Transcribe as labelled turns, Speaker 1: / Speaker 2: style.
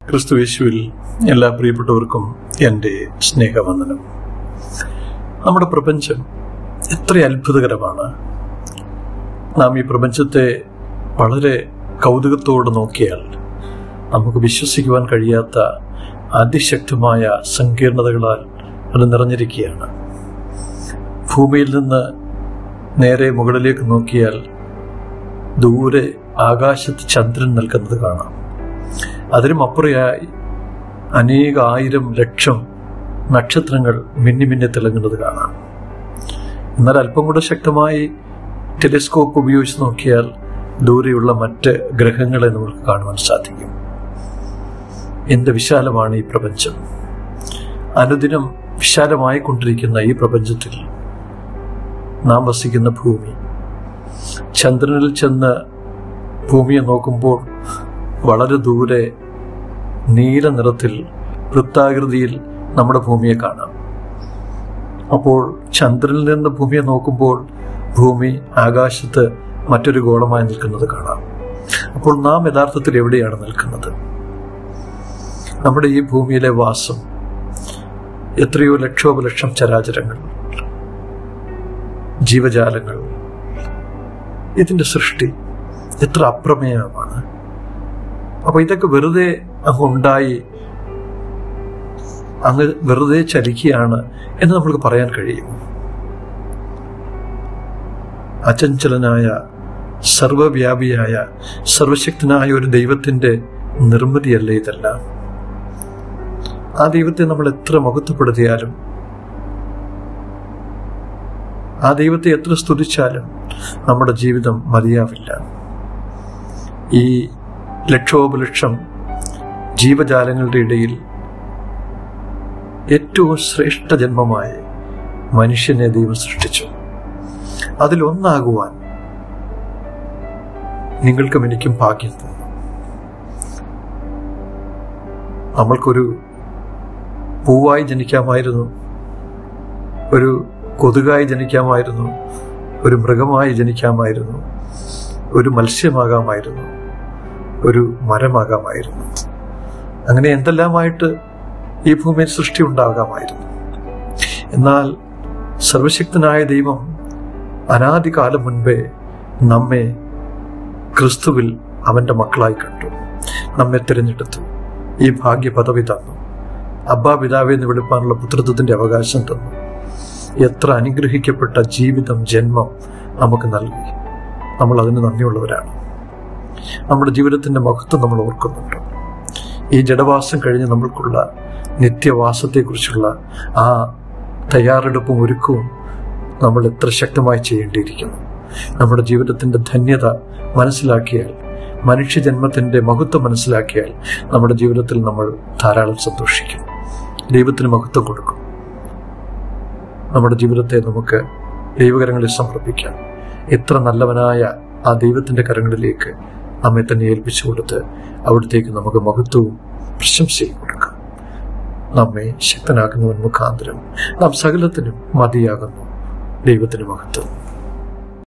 Speaker 1: ക്രിസ്തുവേശുവിൽ എല്ലാ പ്രിയപ്പെട്ടവർക്കും എൻ്റെ സ്നേഹവന്ദനം നമ്മുടെ പ്രപഞ്ചം എത്ര അത്ഭുതകരമാണ് നാം ഈ പ്രപഞ്ചത്തെ വളരെ കൗതുകത്തോടെ നോക്കിയാൽ നമുക്ക് വിശ്വസിക്കുവാൻ കഴിയാത്ത അതിശക്തമായ സങ്കീർണതകളാൽ അത് നിറഞ്ഞിരിക്കുകയാണ് ഭൂമിയിൽ നിന്ന് നേരെ മുകളിലേക്ക് നോക്കിയാൽ ദൂരെ ആകാശത്ത് ചന്ദ്രൻ നിൽക്കുന്നത് കാണാം അതിനും അപ്പുറയായി അനേക ആയിരം ലക്ഷം നക്ഷത്രങ്ങൾ മിന്നി മിന്നി തിളങ്ങുന്നത് കാണാം എന്നാൽ അല്പം കൂടെ ശക്തമായി ടെലിസ്കോപ്പ് ഉപയോഗിച്ച് നോക്കിയാൽ ദൂരെയുള്ള മറ്റ് ഗ്രഹങ്ങളെ നമുക്ക് കാണുവാൻ സാധിക്കും എന്ത് വിശാലമാണ് ഈ പ്രപഞ്ചം അനുദിനം വിശാലമായി കൊണ്ടിരിക്കുന്ന ഈ പ്രപഞ്ചത്തിൽ നാം വസിക്കുന്ന ഭൂമി ചന്ദ്രനിൽ ചെന്ന് ഭൂമിയെ നോക്കുമ്പോൾ വളരെ ദൂരെ നീല നിറത്തിൽ വൃത്താകൃതിയിൽ നമ്മുടെ ഭൂമിയെ കാണാം അപ്പോൾ ചന്ദ്രനിൽ നിന്ന് ഭൂമിയെ നോക്കുമ്പോൾ ഭൂമി ആകാശത്ത് മറ്റൊരു ഗോളമായി നിൽക്കുന്നത് കാണാം അപ്പോൾ നാം യഥാർത്ഥത്തിൽ എവിടെയാണ് നിൽക്കുന്നത് നമ്മുടെ ഈ ഭൂമിയിലെ വാസം എത്രയോ ലക്ഷോപലക്ഷം ചരാചരങ്ങൾ ജീവജാലങ്ങൾ ഇതിന്റെ സൃഷ്ടി എത്ര അപ്രമേയമാണ് അപ്പൊ ഇതൊക്കെ വെറുതെ അങ്ങ് ഉണ്ടായി അങ്ങ് വെറുതെ ചലിക്കുകയാണ് എന്ന് നമ്മൾക്ക് പറയാൻ കഴിയും അചഞ്ചലനായ സർവവ്യാപിയായ സർവശക്തനായ ഒരു ദൈവത്തിന്റെ നിർമ്മിതിയല്ല ഇതെല്ലാം ആ ദൈവത്തെ നമ്മൾ എത്ര മഹത്വപ്പെടുത്തിയാലും ആ ദൈവത്തെ എത്ര സ്തുതിച്ചാലും നമ്മുടെ ജീവിതം മതിയാവില്ല ഈ ലക്ഷോപലക്ഷം ജീവജാലങ്ങളുടെ ഇടയിൽ ഏറ്റവും ശ്രേഷ്ഠ ജന്മമായി മനുഷ്യനെ ദൈവം സൃഷ്ടിച്ചു അതിലൊന്നാകുവാൻ നിങ്ങൾക്കും എനിക്കും ഭാഗ്യം തന്നു നമ്മൾക്കൊരു പൂവായി ജനിക്കാമായിരുന്നു ഒരു കൊതുകായി ജനിക്കാമായിരുന്നു ഒരു മൃഗമായി ജനിക്കാമായിരുന്നു ഒരു മത്സ്യമാകാമായിരുന്നു ഒരു മരമാകാമായിരുന്നു അങ്ങനെ എന്തെല്ലാമായിട്ട് ഈ ഭൂമിയിൽ സൃഷ്ടി ഉണ്ടാകാമായിരുന്നു എന്നാൽ സർവശക്തനായ ദൈവം അനാദികാലം മുൻപേ നമ്മെ ക്രിസ്തുവിൽ അവന്റെ മക്കളായി കണ്ടു നമ്മെ തിരഞ്ഞെടുത്തു ഈ ഭാഗ്യ പദവി തന്നു അബ്ബാ പിതാവെ എന്ന് വിളിപ്പാനുള്ള പുത്രത്വത്തിന്റെ അവകാശം തന്നു എത്ര അനുഗ്രഹിക്കപ്പെട്ട ജീവിതം ജന്മം നമുക്ക് നൽകി നമ്മൾ അതിന് നന്ദിയുള്ളവരാണ് നമ്മുടെ ജീവിതത്തിന്റെ മഹത്വം നമ്മൾ ഓർക്കുന്നുണ്ട് ഈ ജഡവാസം കഴിഞ്ഞ് നമ്മൾക്കുള്ള നിത്യവാസത്തെക്കുറിച്ചുള്ള ആ തയ്യാറെടുപ്പും ഒരുക്കവും നമ്മൾ എത്ര ശക്തമായി ചെയ്യേണ്ടിയിരിക്കുന്നു നമ്മുടെ ജീവിതത്തിന്റെ ധന്യത മനസ്സിലാക്കിയാൽ മനുഷ്യജന്മത്തിന്റെ മഹത്വം മനസ്സിലാക്കിയാൽ നമ്മുടെ ജീവിതത്തിൽ നമ്മൾ ധാരാളം സന്തോഷിക്കും ദൈവത്തിന് മഹത്വം കൊടുക്കും നമ്മുടെ ജീവിതത്തെ നമുക്ക് ദൈവകരങ്ങളിൽ സമർപ്പിക്കാം എത്ര നല്ലവനായ ആ ദൈവത്തിന്റെ കരങ്ങളിലേക്ക് നമ്മെ തന്നെ ഏൽപ്പിച്ചു കൊടുത്ത് അവിടത്തേക്ക് നമുക്ക് മഹത്വവും പ്രശംസയും കൊടുക്കാം നമ്മെ ശക്തനാക്കുന്നവൻ മുഖാന്തരം നാം സകലത്തിനും മതിയാകുന്നു ദൈവത്തിന് മഹത്വം